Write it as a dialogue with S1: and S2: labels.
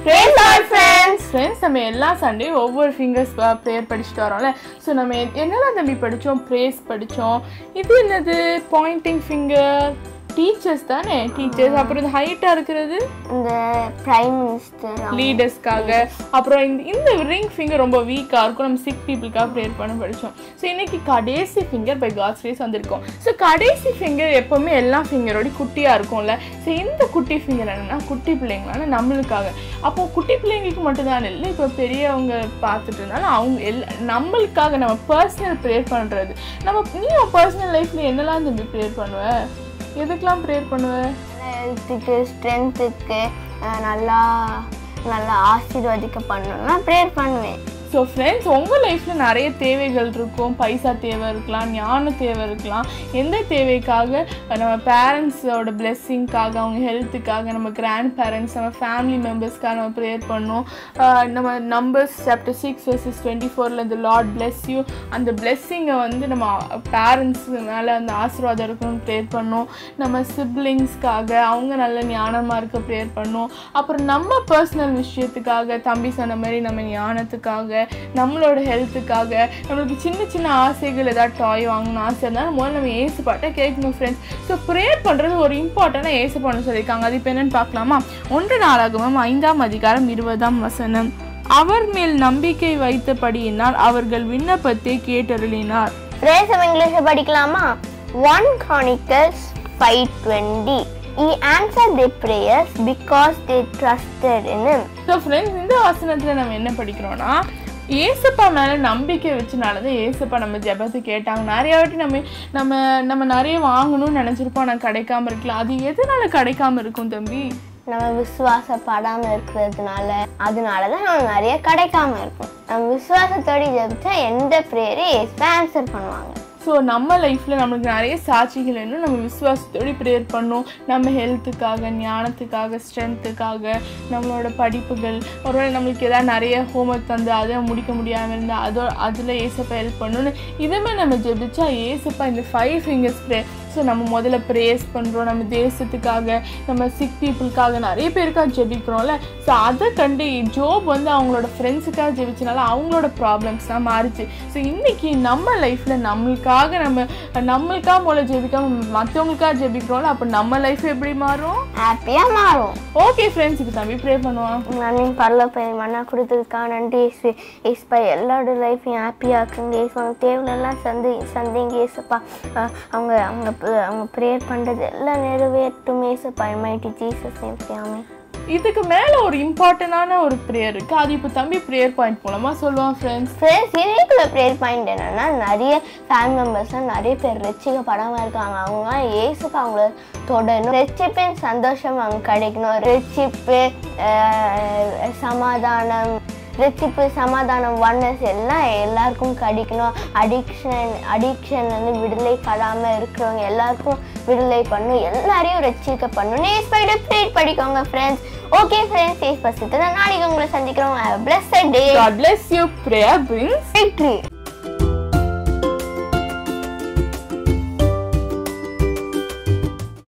S1: Friends நம்ம எல்லா Sunday ஒவ்வொரு ஃபிங்கர்ஸ் ப்ரேயர் படிச்சுட்டு வரோம்ல ஸோ நம்ம எ- என்னெல்லாம் தம்பி படித்தோம் ப்ரேஸ் படித்தோம் இது என்னது பாயிண்டிங் ஃபிங்கர் டீச்சர்ஸ் தானே டீச்சர்ஸ் அப்புறம் இது ஹைட்டாக இருக்கிறது
S2: இந்த பிரைம் மினிஸ்டர்
S1: லீடர்ஸ்க்காக அப்புறம் இந்த இந்த ரிங் ஃபிங்கர் ரொம்ப வீக்காக இருக்கும் நம்ம சிக் பீப்புளுக்காக ப்ரேயர் பண்ண படித்தோம் ஸோ இன்னைக்கு கடைசி ஃபிங்கர் பை காட்ஸ் ரேஸ் வந்திருக்கோம் ஸோ கடைசி ஃபிங்கர் எப்போவுமே எல்லா ஃபிங்கரோட குட்டியாக இருக்கும்ல ஸோ இந்த குட்டி ஃபிங்கர் என்னன்னா குட்டி பிள்ளைங்களான நம்மளுக்காக அப்போ குட்டி பிள்ளைங்களுக்கு மட்டும்தான் இல்லை இப்போ பெரியவங்க பார்த்துட்டு இருந்தாலும் அவங்க எல்லா நம்மளுக்காக நம்ம பர்சனல் ப்ரேயர் பண்ணுறது நம்ம நீ பர்சனல் லைஃப்பில் என்னெல்லாம் தம்பி ப்ரேயர் பண்ணுவ எதுக்கெல்லாம் ப்ரேயர் பண்ணுவ
S2: ஹெல்த்துக்கு ஸ்ட்ரென்த்துக்கு நல்லா நல்லா ஆசீர்வதிக்க பண்ணணும்னா ப்ரேயர் பண்ணுவேன்
S1: ஸோ ஃப்ரெண்ட்ஸ் உங்கள் லைஃப்பில் நிறைய தேவைகள் இருக்கும் பைசா தேவை இருக்கலாம் ஞான தேவை இருக்கலாம் எந்த தேவைக்காக நம்ம பேரண்ட்ஸோட பிளெஸ்ஸிங்காக அவங்க ஹெல்த்துக்காக நம்ம கிராண்ட் பேரண்ட்ஸ் நம்ம ஃபேமிலி மெம்பர்ஸ்க்காக நம்ம ப்ரேயர் பண்ணோம் ஆஹ் நம்ம Numbers chapter six verses twenty ஃபோரில் இந்த லார்ட் bless யூ அந்த பிளெஸ்ஸிங்கை வந்து நம்ம பேரண்ட்ஸ் மேலே அந்த ஆசீர்வாதம் இருக்கணும்னு ப்ரேயர் பண்ணோம் நம்ம சிப்ளிங்ஸ்க்காக அவங்க நல்ல ஞானமாக இருக்க ப்ரேயர் பண்ணோம் அப்புறம் நம்ம பர்சனல் விஷயத்துக்காக தம்பி சொன்ன மாதிரி நம்ம ஞானத்துக்காக நம்மளோட ஹெல்த்துக்காக நம்மளுக்கு சின்ன சின்ன ஆசைகள் ஏதாவது டாய் வாங்கணும் ஆசை இருந்தாலும் முதல்ல நம்ம ஏசு பாட்டை கேட்கணும் ஃப்ரெண்ட்ஸ் ஸோ ப்ரேயர் பண்ணுறது ஒரு இம்பார்ட்டண்டாக ஏசு பண்ண சொல்லியிருக்காங்க அது இப்போ என்னன்னு பார்க்கலாமா ஒன்று நாளாகமும் ஐந்தாம் அதிகாரம் இருபதாம் வசனம் அவர் மேல் நம்பிக்கை வைத்தபடியினால் அவர்கள் விண்ணப்பத்தை கேட்டருளினார்
S2: ப்ரேயர் நம்ம இங்கிலீஷில் படிக்கலாமா one Chronicles five twenty He answered their prayers because they trusted in him.
S1: So friends இந்த வசனத்தில் நம்ம என்ன படிக்கிறோம்னா ஏசப்பா மேலே நம்பிக்கை வச்சனால தான் ஏசப்பா நம்ம ஜெபத்தை கேட்டாங்க நிறைய வாட்டி நம்ம நம்ம நம்ம நிறைய வாங்கணும்னு நினச்சிருப்போம் ஆனால் கிடைக்காம இருக்கலாம் அது எதனால கிடைக்காம இருக்கும் தம்பி
S2: நம்ம விசுவாசப்படாம இருக்கிறதுனால அதனால தான் நம்ம நிறைய கிடைக்காம இருக்கும் நம்ம விசுவாசத்தோடு ஜெபிச்சா எந்த ப்ரேயரையும் ஆன்சர் பண்ணுவாங்க
S1: ஸோ நம்ம லைஃப்பில் நம்மளுக்கு நிறைய சாட்சிகள் வேணும் நம்ம விசுவாசத்தோடு ப்ரேயர் பண்ணோம் நம்ம ஹெல்த்துக்காக ஞானத்துக்காக ஸ்ட்ரென்த்துக்காக நம்மளோட படிப்புகள் ஒருவேளை நம்மளுக்கு ஏதாவது நிறைய ஹோம்ஒர்க் தந்து அதை முடிக்க முடியாமல் இருந்தால் அதோ அதில் ஏசப்பா ஹெல்ப் பண்ணணும்னு இதுமே நம்ம ஜெபிச்சா ஏசப்பா இந்த ஃபைவ் ஃபிங்கர்ஸ் ப்ரே ஸோ நம்ம முதல்ல ப்ரேயர்ஸ் பண்ணுறோம் நம்ம தேசத்துக்காக நம்ம சிக் பீப்புளுக்காக நிறைய பேருக்காக ஜெபிக்கிறோம்ல ஸோ அதை கண்டு ஜோப் வந்து அவங்களோட ஃப்ரெண்ட்ஸுக்காக ஜெபிச்சனால அவங்களோட ப்ராப்ளம்ஸ்லாம் மாறிச்சு ஸோ இன்னைக்கு நம்ம லைஃப்பில் நம்மளுக்காக நம்ம நம்மளுக்காக போல ஜெபிக்காம மற்றவங்களுக்காக ஜெபிக்கிறோம்ல அப்போ நம்ம லைஃப் எப்படி மாறும்
S2: ஹாப்பியாக மாறும்
S1: ஓகே ஃப்ரெண்ட்ஸ் இப்போ தம்பி ப்ரே பண்ணுவான்
S2: நன்றி பரல போய் மண்ணா கொடுத்ததுக்காக நன்றி இயேசு இயேசுப்பா எல்லாரோட லைஃப்பையும் ஹாப்பியாக இருக்குங்க இயேசு அவங்க தேவையெல்லாம் சந்தி சந்திங்க இயேசுப்பா அஹ் அவங்க அவங்க ப- அவங்க ப்ரேயர் பண்ணுறது எல்லாம் நிறைவேற்றும் இயேசுப்பா மைட்டி ஜீசஸ் நேம்
S1: இதுக்கு மேலே ஒரு இம்பார்ட்டண்டான ஒரு ப்ரேயர் இருக்குது அது இப்போ தம்பி ப்ரேயர் பாயிண்ட் மூலமாக சொல்லுவான் ஃப்ரெண்ட்ஸ்
S2: ஃப்ரெண்ட்ஸ் இன்னைக்குள்ள ப்ரேயர் பாயிண்ட் என்னன்னா நிறைய ஃபேமிலி மெம்பர்ஸ்லாம் நிறைய பேர் ரசிக்கப்படாமல் இருக்காங்க அவங்களாம் ஏசுக்கு அவங்கள தொடரணும் ரட்சிப்பின் சந்தோஷம் அவங்க கிடைக்கணும் ரட்சிப்பு அஹ், சமாதானம் ரட்சிப்பு சமாதானம் ஒன்னஸ் எல்லாம் எல்லாருக்கும் கிடைக்கணும் அடிக்ஷன் அடிக்ஷன் வந்து விடுதலை படாமல் இருக்கிறவங்க எல்லாருக்கும் விடுதலை பண்ணணும் எல்லாரையும் ரட்சிக்க பண்ணணும் ஏஸ் பைட ப்ரேயர் படிக்கோங்க ஃப்ரெண்ட்ஸ் ஓகே ஃப்ரெண்ட்ஸ் ஏஸ் பசித்து நாளைக்கு உங்களை சந்திக்கிறோம் bless day
S1: God bless you. Prayer brings
S2: victory